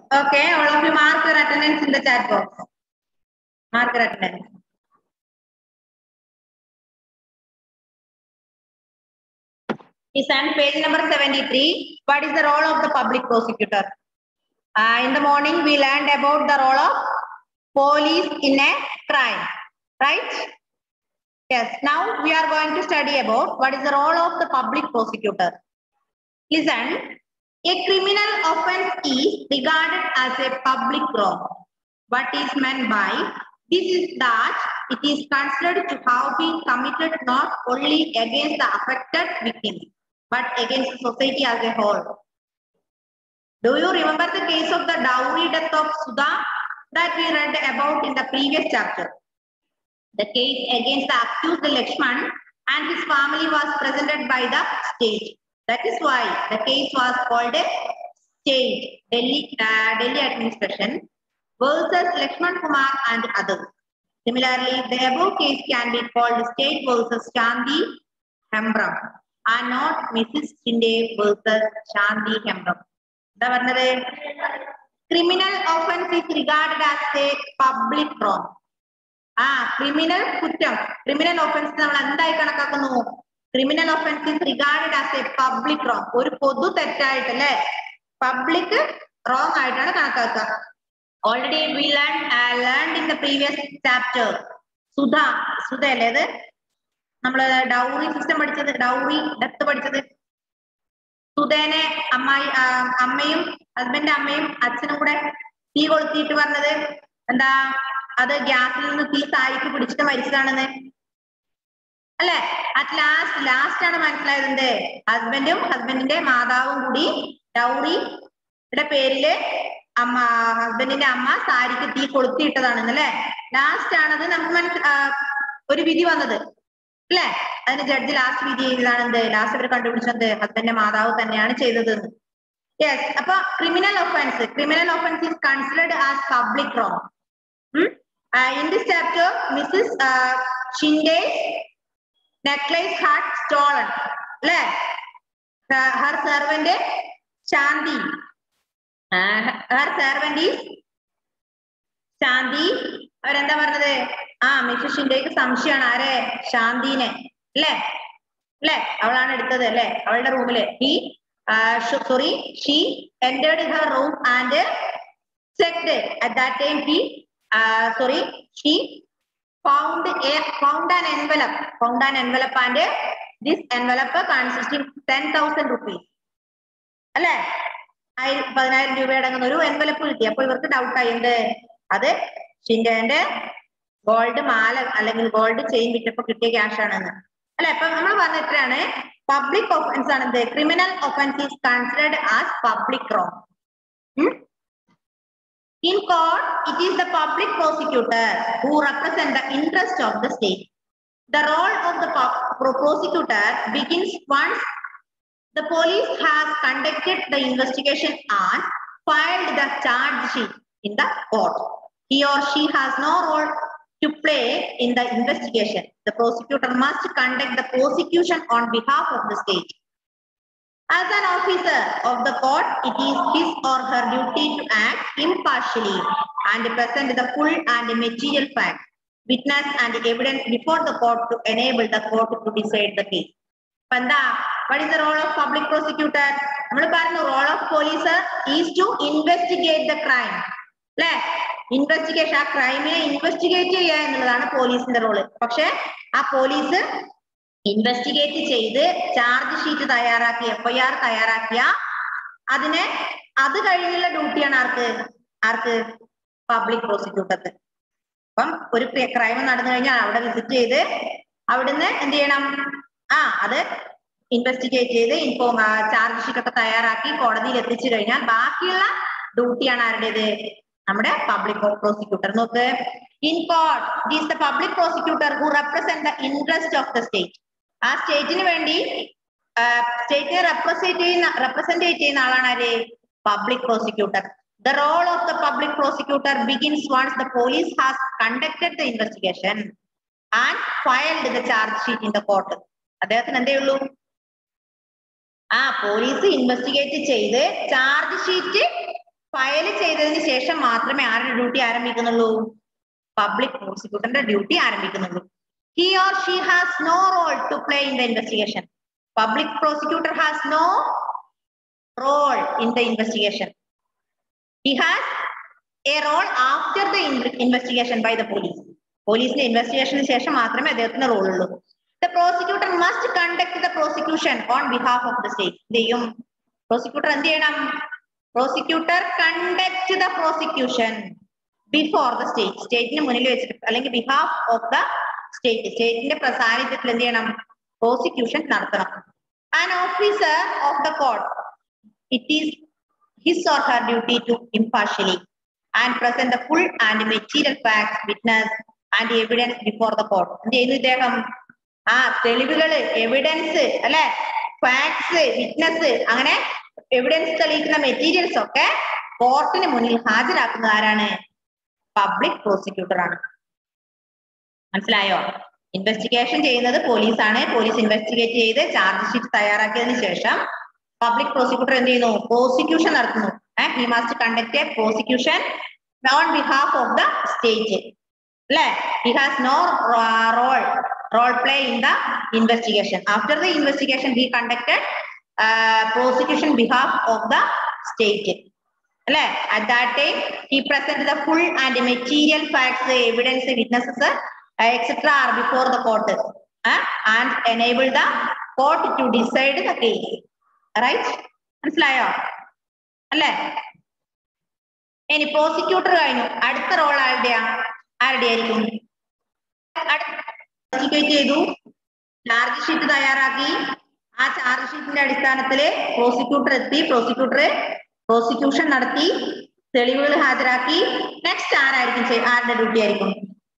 Okay, all of you mark your attendance in the chat box. Mark your attendance. Listen, page number 73. What is the role of the public prosecutor? Uh, in the morning, we learned about the role of police in a crime, right? Yes, now we are going to study about what is the role of the public prosecutor. Listen, a criminal offense is regarded as a public wrong. What is meant by this is that it is considered to have been committed not only against the affected victim, but against society as a whole. Do you remember the case of the dowry death of Sudha that we read about in the previous chapter? The case against the accused Lakshman and his family was presented by the state. That is why the case was called a state Delhi, uh, Delhi administration versus Lakshman Kumar and others. Similarly, the above case can be called state versus Shanti Hembram and not Mrs. Shinde versus Shanti Hembram. എന്താ പറഞ്ഞത് criminal offence is regarded as a public wrong ആ criminal കുറ്റം criminal offence നമ്മൾ എന്തായി കണക്കാക്കുന്നു criminal offence is regarded as a public wrong ഒരു പൊതു തെറ്റായിട്ട് അല്ലെ പബ്ലിക് റോങ് ആയിട്ടാണ് കണക്കാക്കുക already we learn learn in the previous chapter Sudha Sudha അല്ലേ അത് നമ്മള് ഡൗറി സിസ്റ്റം പഠിച്ചത് ഡൗറി ഡെത്ത് പഠിച്ചത് സുധേനെ അമ്മായി ആ, അമ്മയും ഹസ്ബൻഡ് അമ്മയും അച്ഛനും കൂടെ തീ കൊളുത്തിയിട്ട് പറഞ്ഞത് എന്താ അത് ഗ്യാസിൽ നിന്ന് തീ താഴേക്ക് പിടിച്ചിട്ട് മരിച്ചതാണെന്ന് അല്ലെ അറ്റ് ലാസ്റ്റ് ലാസ്റ്റ് ആണ് മനസ്സിലായത് എന്ത് ഹസ്ബൻഡും ഹസ്ബൻഡിന്റെ മാതാവും കൂടി ഡൗറിയുടെ പേരില് അമ്മ ഹസ്ബൻഡിന്റെ അമ്മ സാരിക്ക് തീ കൊളുത്തിയിട്ടതാണെന്ന് അല്ലെ ലാസ്റ്റ് ആണത് നമുക്ക് മനസ്സി ആ, ഒരു വിധി വന്നത് അല്ലെ അതിന് ജഡ്ജി ലാസ്റ്റ് വിധി ചെയ്തതാണ് എന്ത് ലാസ്റ്റ് അവർ കണ്ടുപിടിച്ചത് ഹസ്ബൻഡിന്റെ മാതാവ് തന്നെയാണ് ചെയ്തത് യെസ് അപ്പൊ criminal offence criminal offence is considered as public wrong in this chapter Mrs Shinde necklace heart stolen അല്ലെ her servant Shanti her servant is Shanti അവരെന്താ പറഞ്ഞത് ആ മിസ്സസ് ഷിൻഡേക്ക് സംശയമാണ് ആരെ ശാന്തിനെ അല്ലേ അല്ലേ അവളാണ് എടുത്തത് അല്ലേ അവളുടെ റൂമില് he sorry she entered her room and checked at that time he uh, sorry she found a found an envelope found an envelope and this envelope consisting 10000 rupees അല്ലേ ആയിരം പതിനായിരം രൂപ അടങ്ങുന്ന ഒരു എൻവലപ്പ് കിട്ടി അപ്പോൾ ഇവർക്ക് ഡൗട്ട് ആയി എന്ത് അത് ഷിൻഡേന്റെ ഗോൾഡ് മാല അല്ലെങ്കിൽ ഗോൾഡ് ചെയിൻ വിറ്റപ്പോ കിട്ടിയ ക്യാഷ് ആണെന്ന് അല്ലെ അപ്പൊ നമ്മൾ പറഞ്ഞ എത്രയാണ് പബ്ലിക് ഒഫൻസ് ആണ് എന്ത് criminal offence is considered as public wrong In court, it is the public prosecutor who represent the interest of the state. The role of the pub- pro- prosecutor begins once the police has conducted the investigation and filed the charge sheet in the court. He or she has no role to play in the investigation. The prosecutor must conduct the prosecution on behalf of the state. As an officer of the court, it is his or her duty to act impartially and present the full and material facts, witness and evidence before the court to enable the court to decide the case. അപ്പൊ എന്താ what is the role of public prosecutor നമ്മൾ പറഞ്ഞു role of police is to investigate the crime അല്ലെ investigation ആ ക്രൈമിനെ investigate ചെയ്യുക എന്നുള്ളതാണ് പോലീസിന്റെ റോള് പക്ഷെ ആ പോലീസ് ഇൻവെസ്റ്റിഗേറ്റ് ചെയ്ത് ചാർജ് ഷീറ്റ് തയ്യാറാക്കി എഫ്ഐആർ തയ്യാറാക്കിയ അതിനെ അത് കഴിഞ്ഞുള്ള ഡ്യൂട്ടിയാണ് ആർക്ക് ആർക്ക് പബ്ലിക് പ്രോസിക്യൂട്ടർക്ക് അപ്പം ഒരു ക്രൈം നടന്നു കഴിഞ്ഞാൽ അവിടെ വിസിറ്റ് ചെയ്ത് അവിടുന്ന് എന്ത് ചെയ്യണം ആ അത് ഇൻവെസ്റ്റിഗേറ്റ് ചെയ്ത് ഇൻഫോം ചാർജ് ഷീറ്റ് ഒക്കെ തയ്യാറാക്കി കോടതിയിൽ എത്തിച്ചു കഴിഞ്ഞാൽ ബാക്കിയുള്ള ഡ്യൂട്ടിയാണ് ആരുടേത് നമ്മുടെ പബ്ലിക് പ്രോസിക്യൂട്ടർ നോക്ക് in court is the public prosecutor who represent the interest of the state ആ സ്റ്റേറ്റിന് വേണ്ടി സ്റ്റേറ്റിനെ റെപ്രസെന്റ് ചെയ്യുന്ന റെപ്രസെന്റ് ചെയ്യുന്ന ആളാണ് ആര് public prosecutor the role of the public prosecutor begins once the police has conducted the investigation and filed the charge sheet in the court അദ്ദേഹത്തിന് എന്തേ ഉള്ളൂ ആ പോലീസ് ഇൻവെസ്റ്റിഗേറ്റ് ചെയ്ത് ചാർജ് ഷീറ്റ് ഫയൽ ചെയ്തതിന് ശേഷം മാത്രമേ ആരുടെ ഡ്യൂട്ടി ആരംഭിക്കുന്നുള്ളൂ പബ്ലിക് പ്രോസിക്യൂട്ടറിന്റെ ഡ്യൂട്ടി ആരംഭിക്കുന്നുള്ളൂ he or she has no role to play in the investigation public prosecutor has no role in the investigation he has A role after the investigation by the police police ഇൻവെസ്റ്റിഗേഷന് ശേഷം മാത്രമേ അദ്ദേഹത്തിന് role ഉള്ളൂ the prosecutor must conduct the prosecution on behalf of the state എന്ത് ചെയ്യും prosecutor എന്ത് ചെയ്യണം prosecutor conduct the prosecution before the state സ്റ്റേറ്റിന് മുന്നിൽ വെച്ചിട്ട് അല്ലെങ്കിൽ ബിഹാഫ് ഓഫ് ദ സ്റ്റേറ്റ് സ്റ്റേറ്റിന്റെ സാന്നിധ്യത്തിൽ എന്ത് ചെയ്യണം പ്രോസിക്യൂഷൻ നടത്തണം an officer of the court it is his or her duty to impartially and present the full and material facts, witness and evidence before the court. എന്ത് ചെയ്യുന്നു ഇദ്ദേഹം ആ തെളിവുകള് എവിഡൻസ് അല്ലെ ഫാക്ട്സ് വിറ്റ്നസ് അങ്ങനെ എവിഡൻസ് തെളിയിക്കുന്ന materials ഒക്കെ കോർട്ടിന് മുന്നിൽ ഹാജരാക്കുന്നത് ആരാണ് പബ്ലിക് പ്രോസിക്യൂട്ടർ ആണ് മനസ്സിലായോ ഇൻവെസ്റ്റിഗേഷൻ ചെയ്യുന്നത് പോലീസാണ് പോലീസ് ഇൻവെസ്റ്റിഗേറ്റ് ചെയ്ത് ചാർജ് ഷീറ്റ് തയ്യാറാക്കിയതിനു ശേഷം പബ്ലിക് പ്രോസിക്യൂട്ടർ എന്ത് ചെയ്യുന്നു പ്രോസിക്യൂഷൻ നടത്തുന്നു he must conduct a prosecution on behalf of the state അല്ലെ he has no role role play in the investigation after the investigation he conducted prosecution behalf of the state അല്ലെ at that time he present the full and material facts evidence witnesses etcetera are before the court and enable the court to decide the case right മനസ്സിലായോ അല്ലേ ഇനി prosecutor കഴിഞ്ഞു അടുത്ത role ആരുടെയാ ആരുടെ ആയിരിക്കും investigate ചെയ്തു charge sheet തയ്യാറാക്കി ആ ചാർജ് ഷീറ്റിന്റെ അടിസ്ഥാനത്തിൽ പ്രോസിക്യൂട്ടർ എത്തി പ്രോസിക്യൂട്ടർ പ്രോസിക്യൂഷൻ നടത്തി തെളിവുകൾ ഹാജരാക്കി നെക്സ്റ്റ് ആരായിരിക്കും ചെയ്- ആരുടെ ഡ്യൂട്ടി ആയിരിക്കും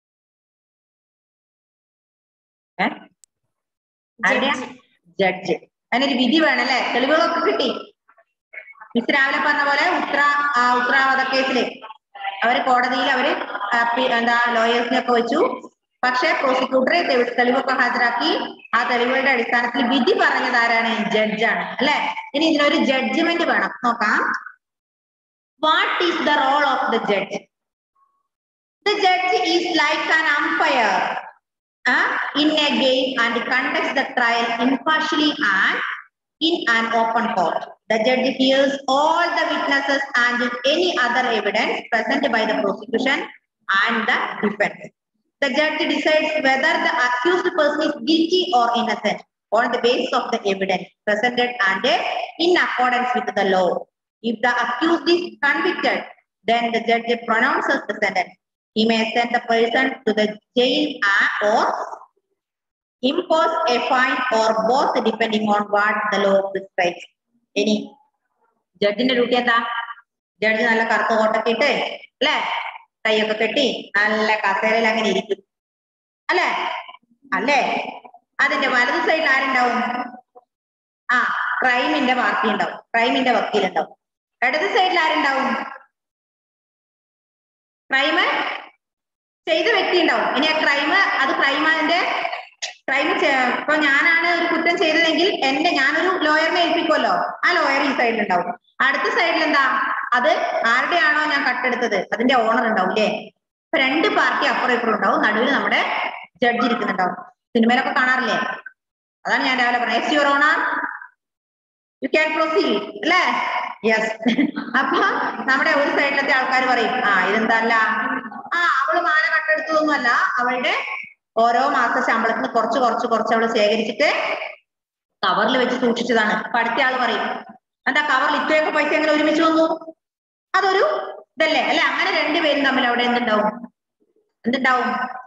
ഏ? ആരുടെയാ ജഡ്ജ് അതിനൊരു വിധി വേണം അല്ലെ തെളിവുകളൊക്കെ കിട്ടി മിസ് രാവിലെ പറഞ്ഞ പോലെ ഉത്തര ആ ഉത്തരവാദ കേസില് അവര് കോടതിയിൽ അവര് അപ്പീ- എന്താ ലോയേഴ്സിനെ ഒക്കെ വെച്ചു പക്ഷെ പ്രോസിക്യൂട്ടർ തെളിവൊക്കെ ഹാജരാക്കി ആ തെളിവുകളുടെ അടിസ്ഥാനത്തിൽ വിധി പറഞ്ഞത് ആരാണ് ജഡ്ജാണ് അല്ലെ ഇനി ഇതിനൊരു ജഡ്ജ്മെന്റ് വേണം നോക്കാം what is the role of the judge the judge is like an umpire uh, in a game and conducts the trial impartially and in an open court. The judge hears all the witnesses and any other evidence present by the prosecution and the defense. The judge decides whether the accused person is guilty or innocent on the basis of the evidence presented and in accordance with the law. If the accused is convicted, then the judge pronounces the sentence. He may send the person to the jail uh, or impose a fine or both depending on what the law prescribes. ഇനി ജഡ്ജിന്റെ duty എന്താ judge നല്ല കറുത്ത കോട്ടൊക്കെ ഇട്ട് അല്ലെ കൈയൊക്കെ കെട്ടി നല്ല കസേരയിൽ അങ്ങനെ ഇരിക്കും അല്ലെ അല്ലേ അതിന്റെ വലത് സൈഡിൽ ആരുണ്ടാവും ആ ക്രൈമിന്റെ പാർട്ടി ഉണ്ടാവും ക്രൈമിന്റെ വക്കീൽ ഉണ്ടാവും ഇടത് സൈഡിൽ ആരുണ്ടാവും ക്രൈം ചെയ്ത വ്യക്തി ഉണ്ടാവും ഇനി ആ ക്രൈം അത് ക്രൈം അതിന്റെ ക്രൈം ഇപ്പൊ ഞാനാണ് ഒരു കുറ്റം ചെയ്തതെങ്കിൽ എന്റെ ഞാനൊരു ലോയറിനെ ഏൽപ്പിക്കുമല്ലോ ആ ലോയർ ഈ സൈഡിൽ ഉണ്ടാവും അടുത്ത സൈഡിൽ എന്താ അത് ആരുടെയാണോ ഞാൻ കട്ടെടുത്തത് അതിന്റെ ഓണർ ഉണ്ടാവും അല്ലേ ഇപ്പൊ രണ്ട് പാർട്ടി അപ്പുറം ഇപ്പുറം ഉണ്ടാവും നടുവിൽ നമ്മുടെ ജഡ്ജ് ഇരിക്കുന്നുണ്ടാവും സിനിമയിലൊക്കെ കാണാറില്ലേ അതാണ് ഞാൻ രാവിലെ പറഞ്ഞത് yes your honour you can proceed അല്ലേ യെസ് അപ്പൊ നമ്മുടെ ഒരു സൈഡിലത്തെ ആൾക്കാർ പറയും ആ ഇതെന്തല്ല ആ അവള് മാല കട്ടെടുത്തതൊന്നുമല്ല അവളുടെ ഓരോ മാസ ശമ്പളത്തിൽ നിന്ന് കുറച്ച് കുറച്ച് കുറച്ച് അവള് ശേഖരിച്ചിട്ട് കവറിൽ വെച്ച് സൂക്ഷിച്ചതാണ് അപ്പൊ അടുത്ത ആള് പറയും എന്താ കവറിൽ ഇത്രയൊക്കെ പൈസ എങ്ങനെ ഒരുമിച്ച് വന്നു അതൊരു ഇതല്ലേ അല്ലെ അങ്ങനെ രണ്ടുപേരും തമ്മിൽ അവിടെ എന്തുണ്ടാവും എന്തുണ്ടാവും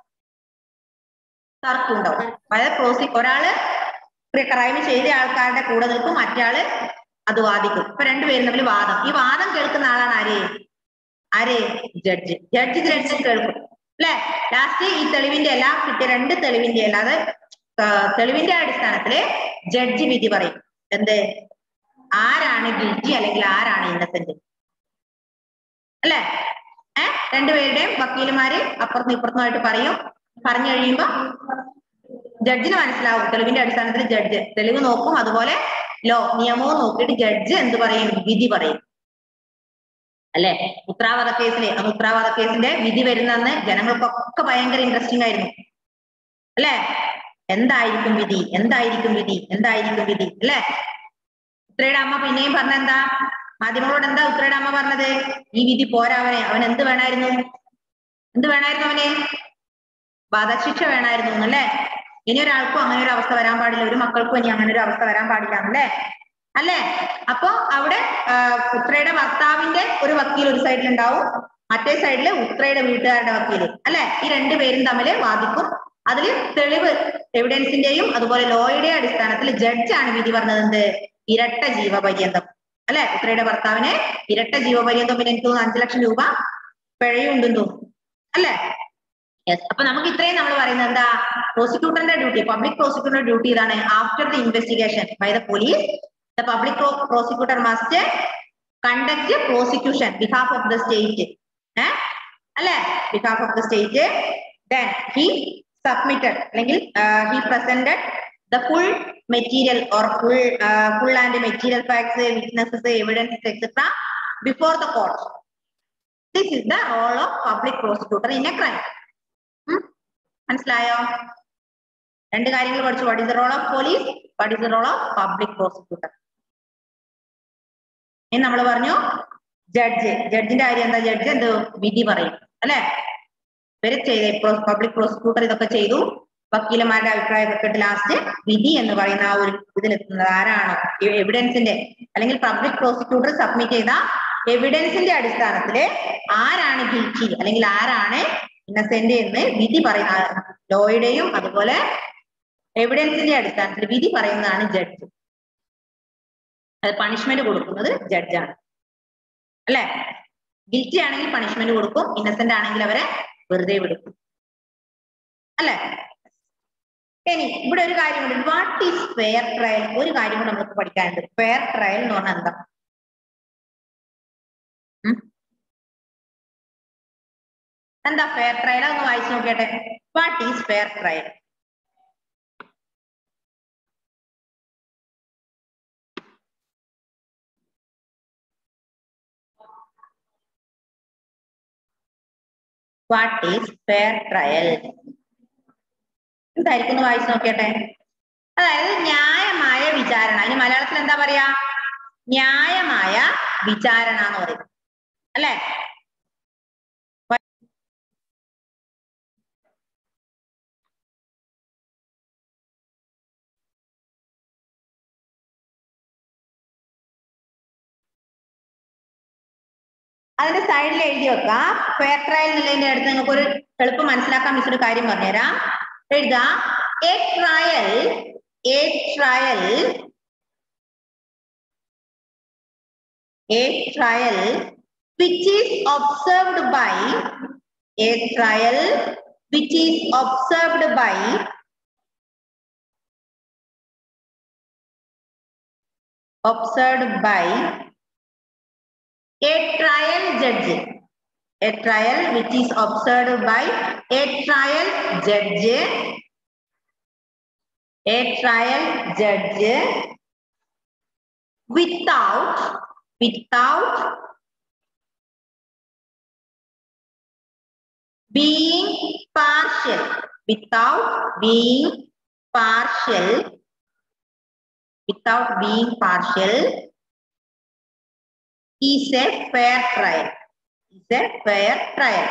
തർക്കം ഉണ്ടാവും അതായത് പ്രോസി ഒരാള് ക്രൈം ചെയ്ത ആൾക്കാരുടെ കൂടെ നിൽക്കും മറ്റേ അത് വാദിക്കും ഇപ്പൊ രണ്ടുപേരും തമ്മിൽ വാദം ഈ വാദം കേൾക്കുന്ന ആളാണ് ആര് ആര് ജഡ്ജ് ജഡ്ജ് ജഡ്ജ് കേൾക്കും അല്ലെ ലാസ്റ്റ് ഈ തെളിവിന്റെ എല്ലാ കിട്ടിയ രണ്ട് തെളിവിന്റെ അല്ലാതെ തെളിവിന്റെ അടിസ്ഥാനത്തില് ജഡ്ജി വിധി പറയും എന്ത് ആരാണ് ഗിൽറ്റി അല്ലെങ്കിൽ ആരാണ് ഇന്നസെന്റ് അല്ലെ ഏഹ് രണ്ടുപേരുടെയും വക്കീലുമാര് അപ്പുറത്തും ഇപ്പുറത്തുമായിട്ട് പറയും പറഞ്ഞു കഴിയുമ്പോ ജഡ്ജിന് മനസ്സിലാവും തെളിവിന്റെ അടിസ്ഥാനത്തിൽ ജഡ്ജ് തെളിവ് നോക്കും അതുപോലെ ലോ നിയമവും നോക്കിയിട്ട് ജഡ്ജ് എന്ത് പറയും വിധി പറയും അല്ലെ ഉത്തരാവാദ കേസിലെ ആ ഉത്തരാവാദ കേസിന്റെ വിധി വരുന്നെന്ന് ജനങ്ങൾക്കൊക്കെ ഭയങ്കര ഇൻട്രസ്റ്റിംഗ് ആയിരുന്നു അല്ലെ എന്തായിരിക്കും വിധി എന്തായിരിക്കും വിധി എന്തായിരിക്കും വിധി അല്ലെ ഉത്രയുടെ അമ്മ പിന്നെയും പറഞ്ഞ എന്താ മാധ്യമങ്ങളോട് എന്താ ഉത്രയുടെ അമ്മ പറഞ്ഞത് ഈ വിധി പോരാ അവനെ അവൻ എന്ത് വേണമായിരുന്നു എന്ത് വേണമായിരുന്നു അവന് വധശിക്ഷ വേണമായിരുന്നു എന്നല്ലേ ഇനി ഒരാൾക്കും അങ്ങനെ ഒരു അവസ്ഥ വരാൻ പാടില്ല ഒരു മക്കൾക്കും ഇനി അങ്ങനെ ഒരു അവസ്ഥ വരാൻ പാടില്ല എന്നല്ലേ അല്ലേ അപ്പൊ അവിടെ ആ, ഉത്രയുടെ ഭർത്താവിന്റെ ഒരു വക്കീൽ ഒരു സൈഡിൽ ഉണ്ടാവും മറ്റേ സൈഡില് ഉത്രയുടെ വീട്ടുകാരുടെ വക്കീല് അല്ലെ ഈ രണ്ടുപേരും തമ്മിൽ വാദിക്കും അതിൽ തെളിവ് എവിഡൻസിന്റെയും അതുപോലെ ലോയുടെയും അടിസ്ഥാനത്തിൽ ജഡ്ജാണ് വിധി പറഞ്ഞത് എന്ത് ഇരട്ട ജീവപര്യന്തം അല്ലെ ഉത്രയുടെ ഭർത്താവിന് ഇരട്ട ജീവപര്യന്തം പിന്നെ എനിക്ക് തോന്നുന്നു അഞ്ചു ലക്ഷം രൂപ പിഴയുണ്ടെന്ന് തോന്നുന്നു അല്ലെ യെസ് അപ്പൊ നമുക്ക് ഇത്രയും നമ്മൾ പറയുന്നത് എന്താ പ്രോസിക്യൂട്ടറിന്റെ ഡ്യൂട്ടി പബ്ലിക് പ്രോസിക്യൂട്ടറുടെ ഡ്യൂട്ടി ഇതാണ് after the investigation by the police the public prosecutor must conduct prosecution behalf of the state ഏഹ് അല്ലെ behalf of the state then he submitted അല്ലെങ്കിൽ he presented the full material or full full and material facts witnesses evidence etcetera before the court this is the role of public prosecutor in a crime മനസ്സിലായോ രണ്ട് കാര്യങ്ങൾ പഠിച്ചു what is the role of police what is the role of public prosecutor ഇനി നമ്മൾ പറഞ്ഞു judge ജഡ്ജിന്റെ കാര്യം എന്താ judge എന്ത് വിധി പറയും അല്ലെ ഇവര് ചെയ്ത പബ്ലിക് പ്രോസിക്യൂട്ടർ ഇതൊക്കെ ചെയ്തു വക്കീലന്മാരുടെ അഭിപ്രായമൊക്കെ ഇട്ട് ലാസ്റ്റ് വിധി എന്ന് പറയുന്ന ആ ഒരു ഇതിലെത്തുന്നത് ആരാണോ എവിഡൻസിന്റെ അല്ലെങ്കിൽ പബ്ലിക് പ്രോസിക്യൂട്ടർ സബ്മിറ്റ് ചെയ്ത എവിഡൻസിന്റെ അടിസ്ഥാനത്തില് ആരാണ് ഗിൽറ്റി അല്ലെങ്കിൽ ആരാണ് ഇന്നസെന്റ് എന്ന് വിധി പറയുന്ന ലോയുടെയും അതുപോലെ എവിഡൻസിന്റെ അടിസ്ഥാനത്തിൽ വിധി പറയുന്നതാണ് ജഡ്ജ് അത് പണിഷ്മെന്റ് കൊടുക്കുന്നത് ജഡ്ജാണ് അല്ലെ ഗിൽറ്റി ആണെങ്കിൽ പണിഷ്മെന്റ് കൊടുക്കും ഇന്നസെന്റ് ആണെങ്കിൽ അവരെ വെറുതെ വിടും അല്ലെ ഇനി ഇവിടെ ഒരു കാര്യമുണ്ട് വാട്ട് ഈസ് ഫെയർ ട്രയൽ ഒരു കാര്യം കൂടെ നമുക്ക് പഠിക്കാനുണ്ട് ഫെയർ ട്രയൽ എന്ന് പറഞ്ഞാൽ എന്താ ഉം? എന്താ ഫെയർ ട്രയൽ ഒന്ന് വായിച്ചു നോക്കിയട്ടെ what is fair trial what is fair trial എന്തായിരിക്കും ഒന്ന് വായിച്ചു നോക്കിയട്ടെ അതായത് ന്യായമായ വിചാരണ ഇനി മലയാളത്തിൽ എന്താ പറയാ ന്യായമായ വിചാരണ എന്ന് പറയും അല്ലെ അതിന്റെ സൈഡിൽ എഴുതി വെക്കാം ഫെയർ ട്രയൽ എന്നുള്ളതിന്റെ അടുത്ത് നിങ്ങൾക്ക് ഒരു എളുപ്പം മനസ്സിലാക്കാൻ മിസ് ഒരു കാര്യം പറഞ്ഞുതരാം എഴുതാം a trial a trial a trial which is observed by a trial which is observed by observed by a trial judge a trial which is observed by a trial judge a trial judge without without being partial without being partial without being partial is a fair trial is a fair trial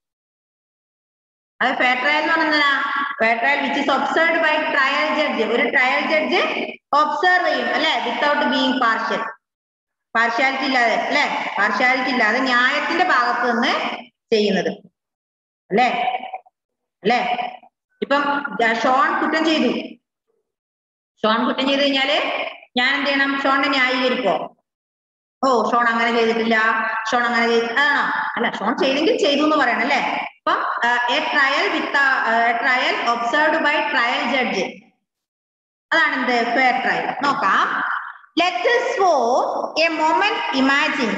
അത് fair trial എന്ന് പറഞ്ഞാ fair trial which is observed by trial judge ഒരു trial judge observe ചെയ്യും അല്ലെ without being partial partiality ഇല്ലാതെ അല്ലെ partiality ഇല്ലാതെ ന്യായത്തിന്റെ ഭാഗത്ത് നിന്ന് ചെയ്യുന്നത് അല്ലേ അല്ലേ ഇപ്പം ജ- ഷോൺ കുറ്റം ചെയ്തു ഷോൺ കുറ്റം ചെയ്ത് കഴിഞ്ഞാല് ഞാൻ എന്ത് ചെയ്യണം ഷോണിനെ ന്യായീകരിക്കോ ഓ ഷോൺ അങ്ങനെ ചെയ്തിട്ടില്ല ഷോൺ അങ്ങനെ ചെയ്ത് ആണോ അല്ല ഷോൺ ചെയ്തെങ്കിൽ ചെയ്തു എന്ന് പറയണം അല്ലേ അപ്പം a trial with trial observed by trial judge അതാണ് എന്ത് ഫെയർ ട്രയൽ നോക്കാം let for a moment imagine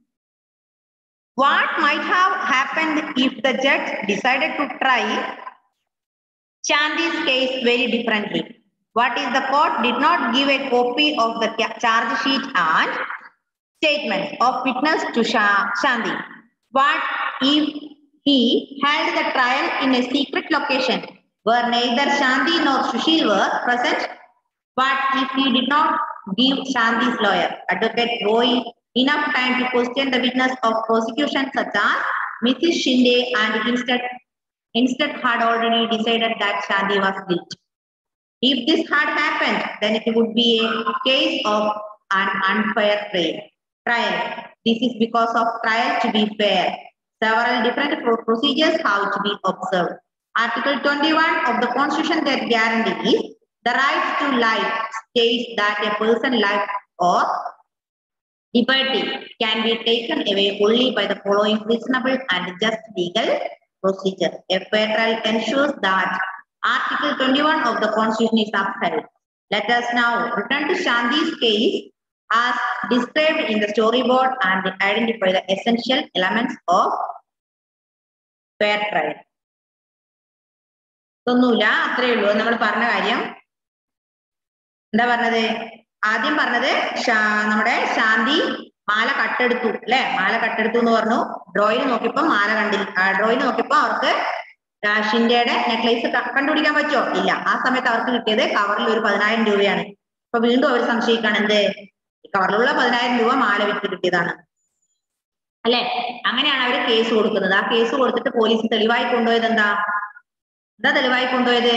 what might have happened if the judge decided to try Chandi's case very differently. What is the court did not give a copy of the ca- charge sheet and statements of witness to Sha- Shanti. What if he held the trial in a secret location where neither Shanti nor Sushil were present? What if he did not give Shanti's lawyer, Advocate Roy, enough time to question the witness of prosecution such as Mrs. Shinde and instead, instead had already decided that Shanti was guilty? If this had happened, then it would be a case of an unfair trial. trial. This is because of trial to be fair. Several different pro- procedures have to be observed. Article 21 of the Constitution that guarantees the right to life states that a person life or liberty can be taken away only by the following reasonable and just legal procedure. A fair trial ensures that Article 21 of the Constitution is upheld. Let us now return to Shanti's case as described in the storyboard and identify the essential elements of fair trial. ഒന്നുമില്ല അത്രയേ ഉള്ളൂ നമ്മൾ പറഞ്ഞ കാര്യം എന്താ പറഞ്ഞത് ആദ്യം പറഞ്ഞത് ശാ- നമ്മുടെ ശാന്തി മാല കട്ടെടുത്തു അല്ലെ മാല കട്ടെടുത്തു എന്ന് പറഞ്ഞു ഡ്രോയിൽ നോക്കിയപ്പോ മാല കണ്ടില്ല ഡ്രോയിൽ നോക്കിയപ്പോ അവർക്ക് ആ, ഷിൻഡയുടെ നെക്ലേസ് കണ്ടുപിടിക്കാൻ പറ്റുമോ ഇല്ല ആ സമയത്ത് അവർക്ക് കിട്ടിയത് കവറിൽ ഒരു പതിനായിരം രൂപയാണ് അപ്പൊ വീണ്ടും അവർ സംശയിക്കാണ് എന്ത് ഈ കവറിലുള്ള പതിനായിരം രൂപ മാല വിറ്റ് കിട്ടിയതാണ് അല്ലെ അങ്ങനെയാണ് അവർ കേസ് കൊടുക്കുന്നത് ആ കേസ് കൊടുത്തിട്ട് പോലീസ് തെളിവായി കൊണ്ടുപോയത് എന്താ എന്താ തെളിവായി കൊണ്ടുപോയത്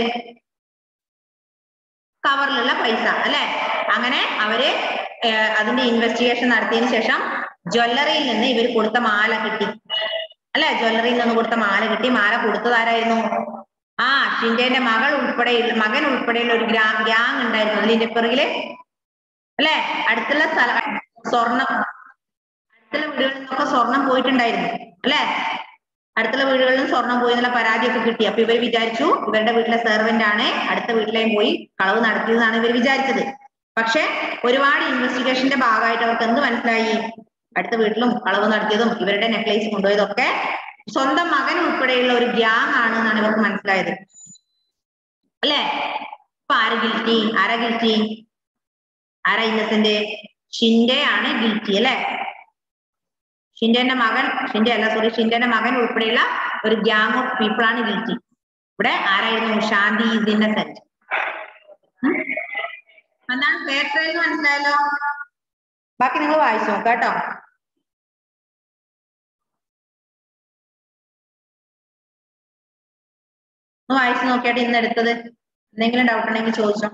കവറിലുള്ള പൈസ അല്ലെ അങ്ങനെ അവര് ഏർ അതിന്റെ ഇൻവെസ്റ്റിഗേഷൻ നടത്തിയതിനു ശേഷം ജ്വല്ലറിയിൽ നിന്ന് ഇവർ കൊടുത്ത മാല കിട്ടി അല്ലെ ജ്വല്ലറിയിൽ നിന്ന് കൊടുത്ത മാല കിട്ടി മാല കൊടുത്തത് ആരായിരുന്നു ആ ഷിൻഡേന്റെ മകൾ ഉൾപ്പെടെയുള്ള മകൻ ഉൾപ്പെടെയുള്ള ഒരു ഗ്രാ ഗ്യാങ് ഉണ്ടായിരുന്നു അതിന്റെ പിറകില് അല്ലെ അടുത്തുള്ള സ്ഥലം സ്വർണം അടുത്തുള്ള വീടുകളിൽ നിന്നൊക്കെ സ്വർണം പോയിട്ടുണ്ടായിരുന്നു അല്ലെ അടുത്തുള്ള വീടുകളിലും സ്വർണം പോയി എന്നുള്ള പരാതിയൊക്കെ കിട്ടി അപ്പൊ ഇവർ വിചാരിച്ചു ഇവരുടെ വീട്ടിലെ സെർവന്റ് ആണ് അടുത്ത വീട്ടിലേയും പോയി കളവ് നടത്തിയതെന്നാണ് ഇവർ വിചാരിച്ചത് പക്ഷെ ഒരുപാട് ഇൻവെസ്റ്റിഗേഷന്റെ ഭാഗമായിട്ട് അവർക്ക് എന്ത് മനസ്സിലായി അടുത്ത വീട്ടിലും കളവ് നടത്തിയതും ഇവരുടെ നെക്ലേസ് കൊണ്ടുപോയതൊക്കെ സ്വന്തം മകൻ ഉൾപ്പെടെയുള്ള ഒരു ഗ്യാങ് ആണ് എന്നാണ് ഇവർക്ക് മനസ്സിലായത് അല്ലെ ഇപ്പൊ ആര് ഗിൽറ്റി ആരാ ഗിൽറ്റി ആരാ ഇന്നസെന്റ് ഷിൻഡെ ആണ് ഗിൽറ്റി അല്ലെ ഷിൻഡേന്റെ മകൻ ഷിൻഡെ അല്ല സോറി ഷിൻഡേന്റെ മകൻ ഉൾപ്പെടെയുള്ള ഒരു ഗ്യാങ് ഓഫ് പീപ്പിൾ ആണ് ഗിൽറ്റി ഇവിടെ ആരായിരുന്നു ശാന്തി ഈസ് ഇന്നസെന്റ് എന്താണ് ഫെയർ ട്രയൽ എന്ന് മനസ്സിലായല്ലോ ബാക്കി നിങ്ങൾ വായിച്ചു നോക്കാം കേട്ടോ ഒന്ന് വായിച്ചു നോക്കിയാട്ട് ഇന്ന് എടുത്തത് എന്തെങ്കിലും ഡൗട്ട് ഉണ്ടെങ്കിൽ ചോദിച്ചോ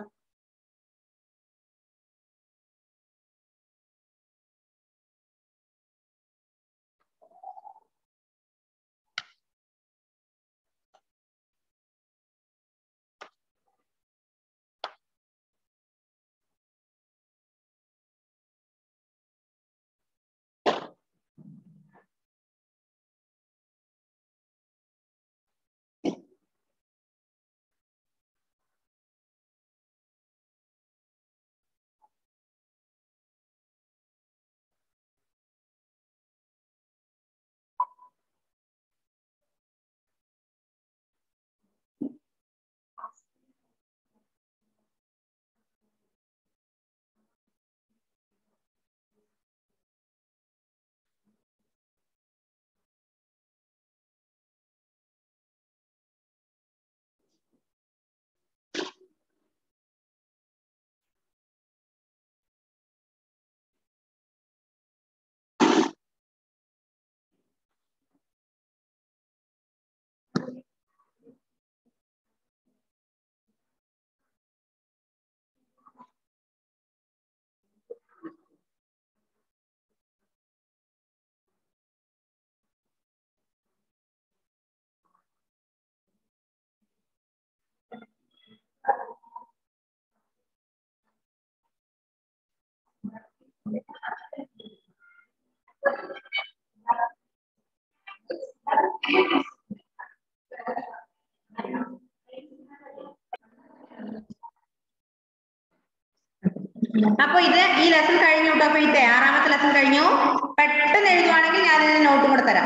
അപ്പൊ ഇത് ഈ ലെസൺ കഴിഞ്ഞു കേട്ടോ അപ്പൊ ഈ ആറാമത്തെ ലെസൺ കഴിഞ്ഞു പെട്ടെന്ന് എഴുതുവാണെങ്കിൽ ഞാൻ ഇതിന് നോട്ടും കൂടെ തരാം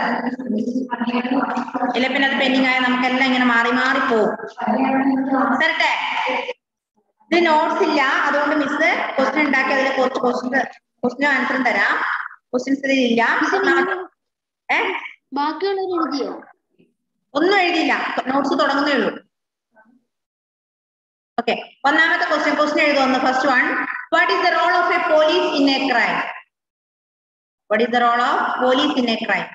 ഇല്ല പിന്നെ അത് പെൻഡിങ് ആയ നമുക്കെല്ലാം ഇങ്ങനെ മാറി മാറി പോവും തരട്ടെ ഇത് നോട്ട്സ് ഇല്ല അതുകൊണ്ട് മിസ് ക്വസ്റ്റ്യൻ ഉണ്ടാക്കി അതിൽ കുറച്ച് ക്വസ്റ്റ്യൻ ക്വസ്റ്റ്യനും ആൻസറും തരാം ക്വസ്റ്റ്യൻസ് ഇതിലില്ല ഒന്നാമത്തെ ഏ ബാക്കിയുള്ളവർ എഴുതിയോ ഒന്നും എഴുതിയില്ല നോട്ട്സ് തുടങ്ങുന്നേ ഉള്ളൂ ഓക്കെ ഒന്നാമത്തെ ക്വസ്റ്റ്യൻ ക്വസ്റ്റ്യൻ എഴുതുന്നു first one what is the role of a police in a crime what is the role of police in a crime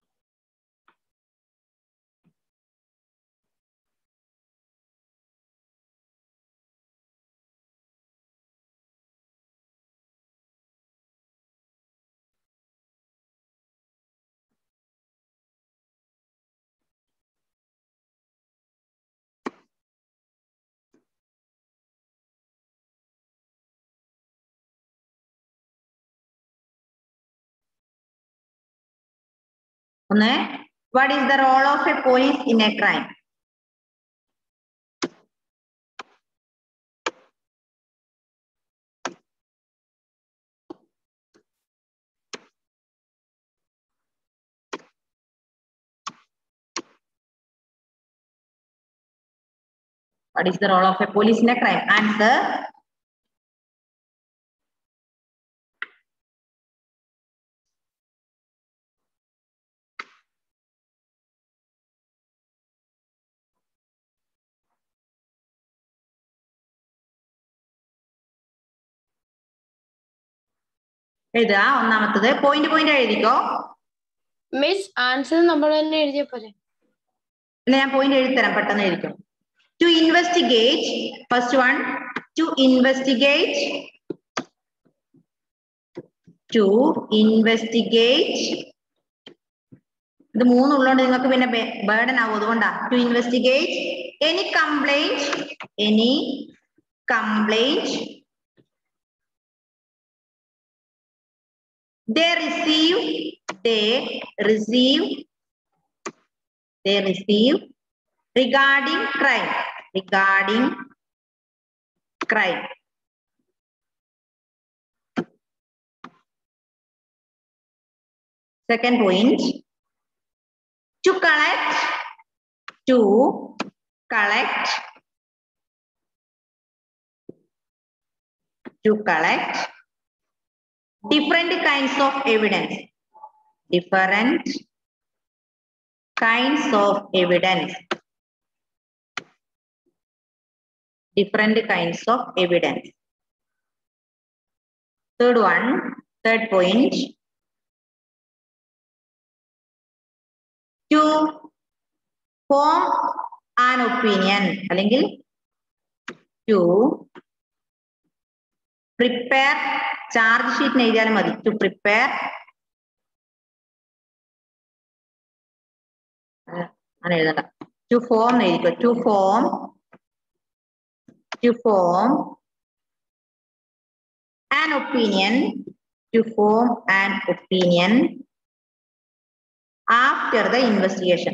ഒന്ന് what is the role of a police in a crime What is the role of a police in a crime? Answer. എഴുതുക ഒന്നാമത്തത് point point എഴുതിക്കോ miss answer നമ്മൾ തന്നെ എഴുതിയ പോലെ ഇല്ല ഞാൻ പോയിന്റ് എഴുതിത്തരാം പെട്ടെന്ന് എഴുതിക്കും to investigate first one to investigate to investigate ഇത് മൂന്നുള്ളതുകൊണ്ട് നിങ്ങൾക്ക് പിന്നെ ബേർഡൻ ആവും അതുകൊണ്ടാ to investigate any complaint any complaint they receive they receive they receive regarding crime regarding crime second point to collect to collect to collect different kinds of evidence different kinds of evidence different kinds of evidence third one third point to form an opinion അല്ലെങ്കിൽ to prepare charge ഷീറ്റിന് എഴുതിയാലും മതി to prepare അങ്ങനെ എഴുതണ്ട to form എഴുതിക്കോ to form to form an opinion to form an opinion after the investigation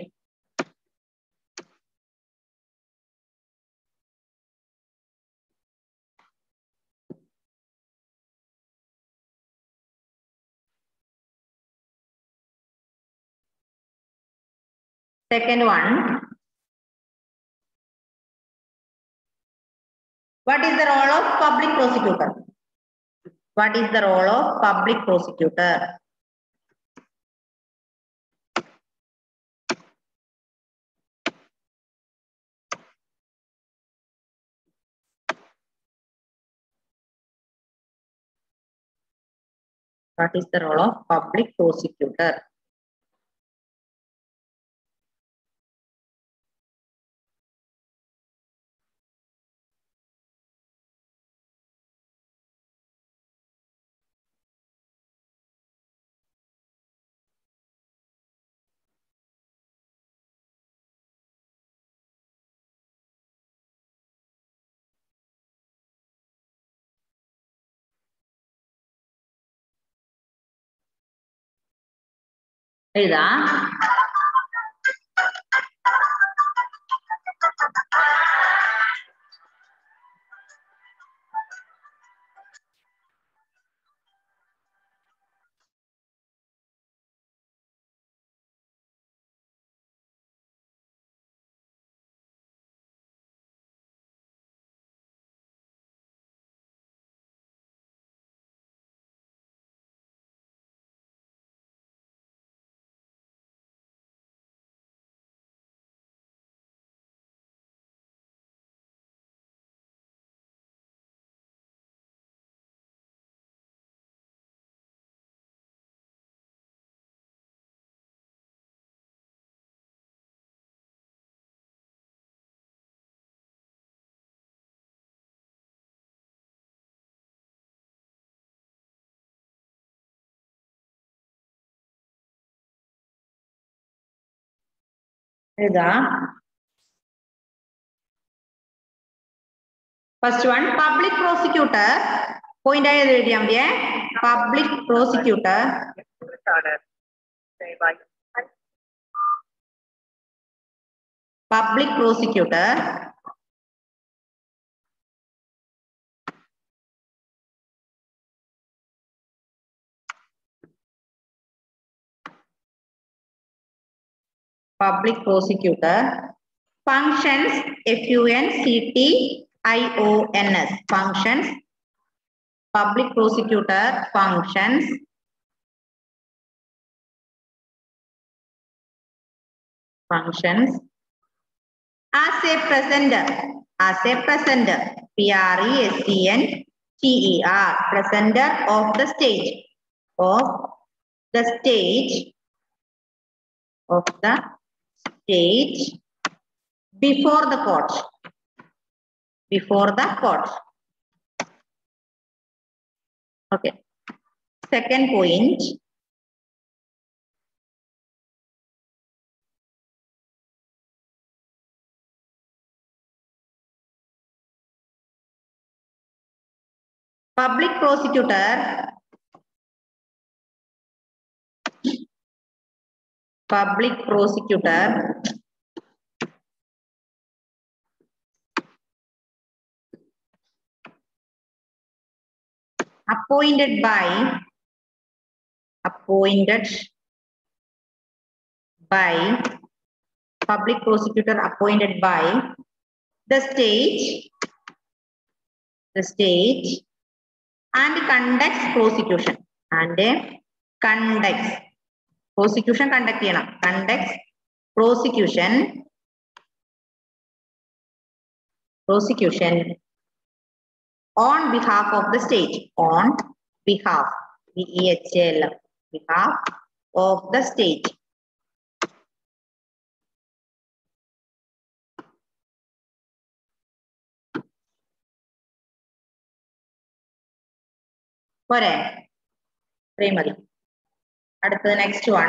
Second one. What is the role of public prosecutor? What is the role of public prosecutor? What is the role of public prosecutor? എഴുതാ എഴുതാ first one public prosecutor point ആയത് എഴുതിയാൽ മതിയേ public prosecutor public prosecutor public prosecutor functions f u n c t i o n s functions public prosecutor functions functions as a presenter as a presenter p r e s e n t e r presenter of the stage of the stage of the stage before the court before the court okay second point public prosecutor public prosecutor appointed by appointed by public prosecutor appointed by the state the state and conducts prosecution and conducts prosecution conduct ചെയ്യണം conducts prosecution prosecution on behalf of the state on behalf b e h a l behalf of the state പോരെ ഇത്രയും മതി അടുത്തത് next one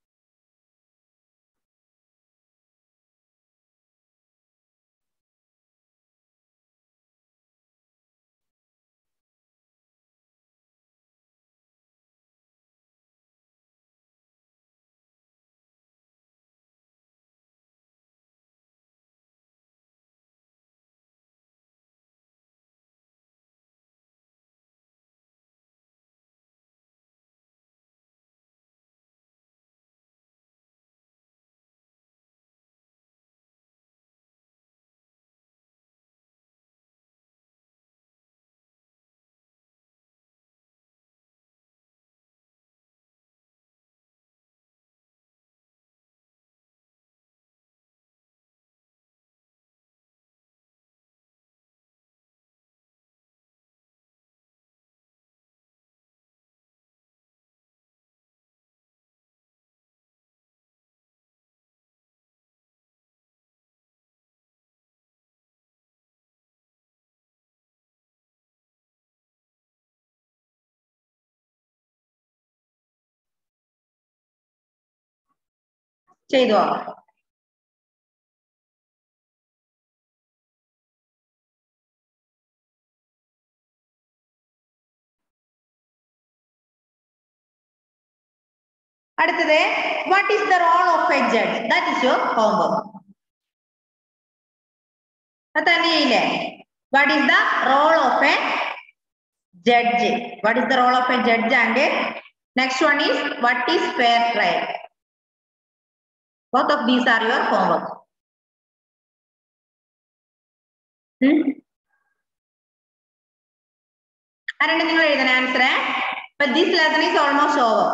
ചെയ്തോ അടുത്തത് what is the role of a judge that is your homework അത് തന്നെയില്ലേ what is the role of a judge what is the role of a judge and next one is what is fair trial both of these are your homework hmm? ആരണ്ട് നിങ്ങൾ എഴുതണ answer but this lesson is almost over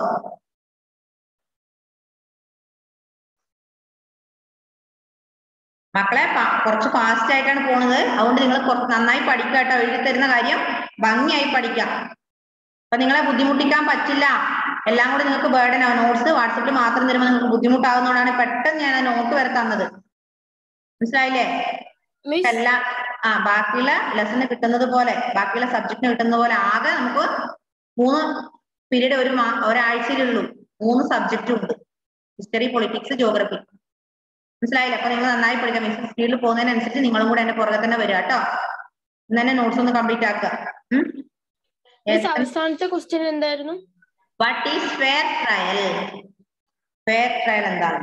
മക്കളെ പ- കുറച്ച് fast ആയിട്ടാണ് പോണത് അതുകൊണ്ട് നിങ്ങൾ കുറച്ച് നന്നായി പഠിക്കുക കേട്ടോ എഴുതി തരുന്ന കാര്യം ഭംഗിയായി പഠിക്കാം അപ്പൊ നിങ്ങളെ ബുദ്ധിമുട്ടിക്കാൻ പറ്റില്ല എല്ലാം കൂടി നിങ്ങൾക്ക് ബേർഡൻ ആവും നോട്ട്സ് വാട്സപ്പിൽ മാത്രം തരുമ്പോൾ നിങ്ങൾക്ക് ബുദ്ധിമുട്ടാവുന്നതുകൊണ്ടാണ് പെട്ടെന്ന് ഞാൻ നോട്ട് വരെ തന്നത് മനസ്സിലായില്ലേ മിസ് എല്ലാം ആ ബാക്കിയുള്ള ലെസന് കിട്ടുന്നത് പോലെ ബാക്കിയുള്ള സബ്ജക്റ്റിന് കിട്ടുന്നത് പോലെ ആകെ നമുക്ക് മൂന്ന് പീരീഡ് ഒരു മാ ഒരാഴ്ചയിലുള്ളൂ മൂന്ന് സബ്ജക്റ്റും ഉണ്ട് ഹിസ്റ്ററി പൊളിറ്റിക്സ് ജോഗ്രഫി മനസ്സിലായില്ല അപ്പൊ നിങ്ങൾ നന്നായി പഠിക്കാം മിസ് സ്പീഡിൽ പോകുന്നതിനനുസരിച്ച് നിങ്ങളും കൂടെ എന്റെ പുറകെ തന്നെ വരിക കേട്ടോ ഇന്ന് തന്നെ നോട്ട്സ് ഒന്ന് കംപ്ലീറ്റ് ആക്കുക മിസ് അവസാനത്തെ ക്വസ്റ്റ്യൻ എന്തായിരുന്നു what is fair trial fair trial എന്താണ്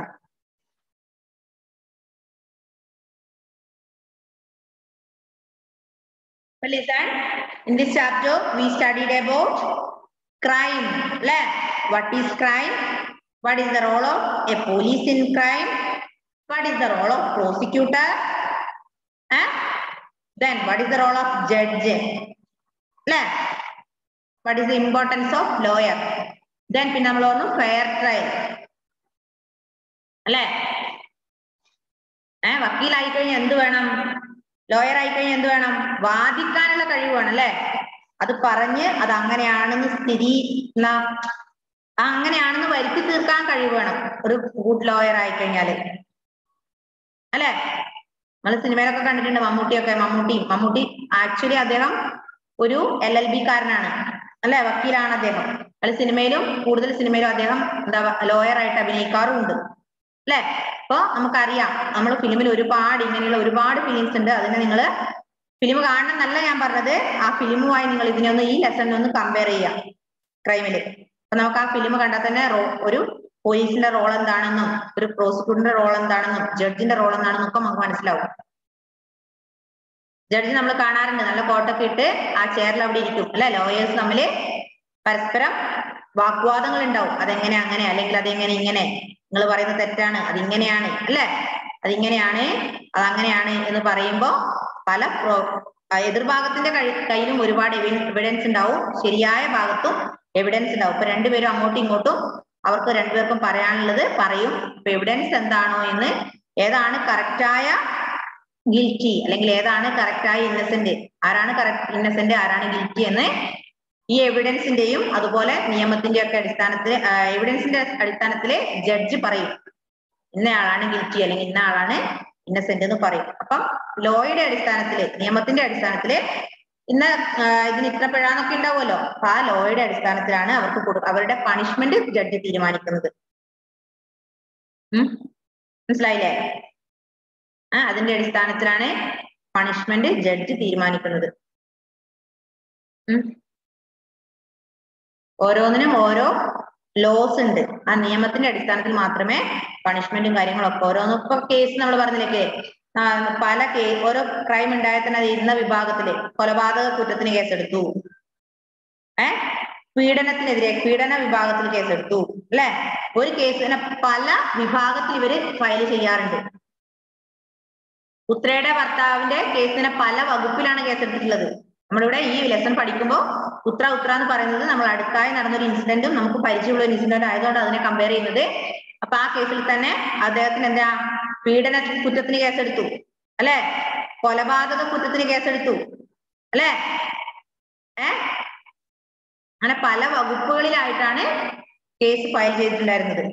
Well, listen, in this chapter, we studied about crime. അല്ലേ? What is crime? What is the role of a police in crime? What is the role of prosecutor? Eh? Then, what is the role of judge? അല്ലേ? What is the importance of lawyer? Then, പിന്നെ നമ്മൾ പറഞ്ഞു fair trial അല്ലേ ഏഹ് വക്കീലായി കഴിഞ്ഞാൽ എന്ത് വേണം lawyer ആയി കഴിഞ്ഞാൽ എന്ത് വേണം വാദിക്കാനുള്ള കഴിവ് വേണം അല്ലെ അത് പറഞ്ഞ് അത് അങ്ങനെയാണെന്ന് സ്ഥിതി എന്നാ ആ അങ്ങനെയാണെന്ന് വരുത്തി തീർക്കാൻ കഴിവ് വേണം ഒരു ഗുഡ് ലോയർ ആയി കഴിഞ്ഞാല് അല്ലെ നമ്മൾ സിനിമയിലൊക്കെ കണ്ടിട്ടുണ്ട് മമ്മൂട്ടിയൊക്കെ മമ്മൂട്ടി മമ്മൂട്ടി ആക്ച്വലി അദ്ദേഹം ഒരു എൽ എൽ ബി കാരനാണ് അല്ലെ വക്കീലാണ് അദ്ദേഹം അല്ല സിനിമയിലും കൂടുതൽ സിനിമയിലും അദ്ദേഹം എന്താ ലോയർ ആയിട്ട് അഭിനയിക്കാറും ഉണ്ട് അല്ലെ അപ്പൊ നമുക്കറിയാം നമ്മൾ ഫിലിമിൽ ഒരുപാട് ഇങ്ങനെയുള്ള ഒരുപാട് ഫിലിംസ് ഉണ്ട് അതിനെ നിങ്ങൾ ഫിലിം കാണണം എന്നല്ല ഞാൻ പറഞ്ഞത് ആ ഫിലിമുമായി നിങ്ങൾ ഇതിനെ ഒന്ന് ഈ ലെസണിനെ ഒന്ന് കമ്പയർ ചെയ്യാം ക്രൈമില് അപ്പൊ നമുക്ക് ആ ഫിലിം കണ്ടാൽ തന്നെ റോ- ഒരു പോലീസിന്റെ റോൾ എന്താണെന്നും ഒരു പ്രോസിക്യൂട്ടറിന്റെ റോൾ എന്താണെന്നും ജഡ്ജിന്റെ റോൾ എന്താണെന്നും ഒക്കെ നമുക്ക് മനസ്സിലാവും ജഡ്ജി നമ്മൾ കാണാറുണ്ട് നല്ല കോട്ടൊക്കെ ഇട്ട് ആ ചെയറിൽ അവിടെ ഇരിക്കും അല്ലെ ലോയേഴ്സ് തമ്മില് പരസ്പരം വാഗ്വാദങ്ങൾ ഉണ്ടാവും അതെങ്ങനെ അങ്ങനെ അല്ലെങ്കിൽ അതെങ്ങനെ ഇങ്ങനെ നിങ്ങൾ പറയുന്നത് തെറ്റാണ് അതിങ്ങനെയാണ് അല്ലെ അതിങ്ങനെയാണ് അതങ്ങനെയാണ് എന്ന് പറയുമ്പോ പല പ്രോ- ആ എതിർഭാഗത്തിന്റെ കഴി- കയ്യിലും ഒരുപാട് എവിഡൻസ് ഉണ്ടാവും ശരിയായ ഭാഗത്തും എവിഡൻസ് ഉണ്ടാവും ഇപ്പൊ രണ്ടുപേരും അങ്ങോട്ടും ഇങ്ങോട്ടും അവർക്ക് രണ്ടുപേർക്കും പറയാനുള്ളത് പറയും ഇപ്പൊ എവിഡൻസ് എന്താണോ എന്ന് ഏതാണ് കറക്റ്റായ ഗിൽറ്റി അല്ലെങ്കിൽ ഏതാണ് കറക്റ്റായ ഇന്നസെന്റ് ആരാണ് കറക്റ്റ് ഇന്നസെന്റ് ആരാണ് ഗിൽറ്റി എന്ന് ഈ എവിഡൻസിന്റെയും അതുപോലെ നിയമത്തിന്റെ ഒക്കെ അടിസ്ഥാനത്തിൽ എവിഡൻസിന്റെ അടിസ്ഥാനത്തിൽ ജഡ്ജി പറയും ഇന്ന ആളാണ് ഗിൽറ്റി അല്ലെങ്കിൽ ഇന്ന ആളാണ് ഇന്നസെന്റ് എന്ന് പറയും അപ്പം ലോയുടെ അടിസ്ഥാനത്തില് നിയമത്തിന്റെ അടിസ്ഥാനത്തില് ഇന്ന് ആ, ഇതിന് ഇത്ര പിഴാന്നൊക്കെ ഉണ്ടാവുമല്ലോ അപ്പൊ ആ ലോയുടെ അടിസ്ഥാനത്തിലാണ് അവർക്ക് കൊടു അവരുടെ പണിഷ്മെന്റ് ജഡ്ജി തീരുമാനിക്കുന്നത് ഉം മനസ്സിലായില്ലേ ആ അതിന്റെ അടിസ്ഥാനത്തിലാണ് പണിഷ്മെന്റ് ജഡ്ജി തീരുമാനിക്കുന്നത് ഉം ഓരോന്നിനും ഓരോ ലോസ് ഉണ്ട് ആ നിയമത്തിന്റെ അടിസ്ഥാനത്തിൽ മാത്രമേ പണിഷ്മെന്റും കാര്യങ്ങളൊക്കെ ഓരോന്നും ഇപ്പൊ കേസ് നമ്മൾ പറഞ്ഞില്ലേ ആ, പല കേ ഓരോ ക്രൈം ഉണ്ടായാൽ തന്നെ അത് ഇന്ന വിഭാഗത്തില് കൊലപാതക കുറ്റത്തിന് കേസെടുത്തു ഏ പീഡനത്തിനെതിരെ പീഡന വിഭാഗത്തിൽ കേസെടുത്തു അല്ലെ ഒരു കേസിനെ പല വിഭാഗത്തിൽ ഇവര് ഫയൽ ചെയ്യാറുണ്ട് ഉത്രയുടെ ഭർത്താവിന്റെ കേസിനെ പല വകുപ്പിലാണ് കേസെടുത്തിട്ടുള്ളത് നമ്മളിവിടെ ഈ ലെസൺ പഠിക്കുമ്പോൾ ഉത്ര ഉത്ര എന്ന് പറയുന്നത് നമ്മൾ അടുത്തായി നടന്നൊരു ഇൻസിഡന്റും നമുക്ക് പരിചയമുള്ള ഒരു ഇൻസിഡന്റ് ആയതുകൊണ്ട് അതിനെ കമ്പയർ ചെയ്യുന്നത് അപ്പൊ ആ കേസിൽ തന്നെ അദ്ദേഹത്തിന് എന്താ പീഡന കുറ്റത്തിന് കേസെടുത്തു അല്ലെ കൊലപാതക കുറ്റത്തിന് കേസെടുത്തു അല്ലെ ഏ അങ്ങനെ പല വകുപ്പുകളിലായിട്ടാണ് കേസ് ഫയൽ ചെയ്തിട്ടുണ്ടായിരുന്നത്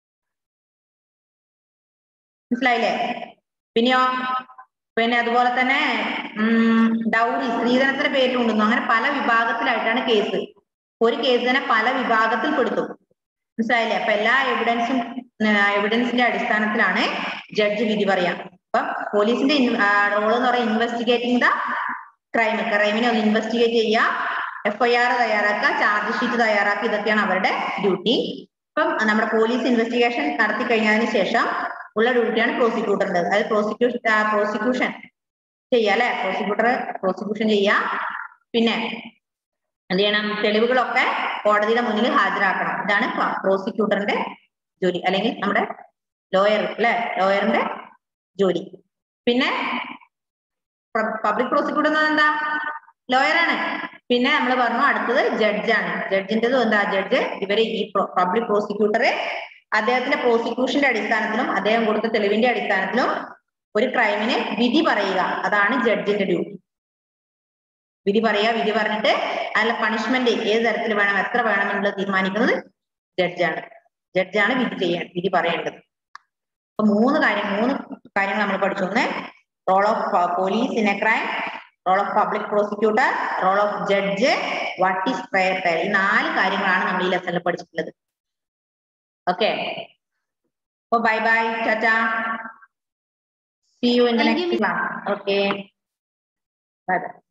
മനസ്സിലായില്ലേ പിന്നെയോ പിന്നെ അതുപോലെ തന്നെ ഡൗറി സ്ത്രീധനത്തിന്റെ പേരിലുണ്ടെന്നു അങ്ങനെ പല വിഭാഗത്തിലായിട്ടാണ് കേസ് ഒരു കേസ് തന്നെ പല വിഭാഗത്തിൽ പെടുത്തും മനസ്സിലായില്ലേ അപ്പൊ എല്ലാ എവിഡൻസും എവിഡൻസിന്റെ അടിസ്ഥാനത്തിലാണ് ജഡ്ജി വിധി പറയാം അപ്പൊ പോലീസിന്റെ റോൾ എന്ന് പറയുന്നത് ഇൻവെസ്റ്റിഗേറ്റിംഗ് ദ ക്രൈം ക്രൈമിനെ ഒന്ന് ഇൻവെസ്റ്റിഗേറ്റ് ചെയ്യുക എഫ്ഐആർ തയ്യാറാക്കുക ചാർജ് ഷീറ്റ് തയ്യാറാക്കുക ഇതൊക്കെയാണ് അവരുടെ ഡ്യൂട്ടി ഇപ്പം നമ്മുടെ പോലീസ് ഇൻവെസ്റ്റിഗേഷൻ നടത്തി കഴിഞ്ഞതിന് ശേഷം ഉള്ള ഡ്യൂട്ടിയാണ് പ്രോസിക്യൂട്ടറിന്റെ അതായത് പ്രോസിക്യൂഷൻ പ്രോസിക്യൂഷൻ ചെയ്യുക അല്ലെ പ്രോസിക്യൂട്ടർ പ്രോസിക്യൂഷൻ ചെയ്യുക പിന്നെ എന്ത് ചെയ്യണം തെളിവുകളൊക്കെ കോടതിയുടെ മുന്നിൽ ഹാജരാക്കണം ഇതാണ് പ്രോസിക്യൂട്ടറിന്റെ ജോലി അല്ലെങ്കിൽ നമ്മുടെ ലോയർ അല്ലെ ലോയറിന്റെ ജോലി പിന്നെ പബ്ലിക് പ്രോസിക്യൂട്ടർ എന്ന് പറഞ്ഞാൽ എന്താ ലോയറാണ് പിന്നെ നമ്മൾ പറഞ്ഞു അടുത്തത് ജഡ്ജാണ് ജഡ്ജിന്റെത് എന്താ ജഡ്ജ് ഇവര് ഈ പബ്ലിക് പ്രോസിക്യൂട്ടറെ അദ്ദേഹത്തിന്റെ പ്രോസിക്യൂഷന്റെ അടിസ്ഥാനത്തിലും അദ്ദേഹം കൊടുത്ത തെളിവിന്റെ അടിസ്ഥാനത്തിലും ഒരു ക്രൈമിന് വിധി പറയുക അതാണ് ജഡ്ജിന്റെ ഡ്യൂട്ടി വിധി പറയുക വിധി പറഞ്ഞിട്ട് അതിലെ പണിഷ്മെന്റ് ഏത് തരത്തിൽ വേണം എത്ര വേണം എന്നുള്ളത് തീരുമാനിക്കുന്നത് ജഡ്ജാണ് ജഡ്ജാണ് വിധി ചെയ്യാൻ വിധി പറയേണ്ടത് അപ്പൊ മൂന്ന് കാര്യം മൂന്ന് കാര്യങ്ങൾ നമ്മൾ പഠിച്ചു ഒന്ന് role of police in a crime role of public prosecutor role of judge what is fair trial ഈ നാല് കാര്യങ്ങളാണ് നമ്മൾ ഈ ലെസണിൽ പഠിച്ചിട്ടുള്ളത് ഓക്കെ അപ്പൊ bye bye tata See you in the Thank you, next Miss. class. Okay. Bye bye.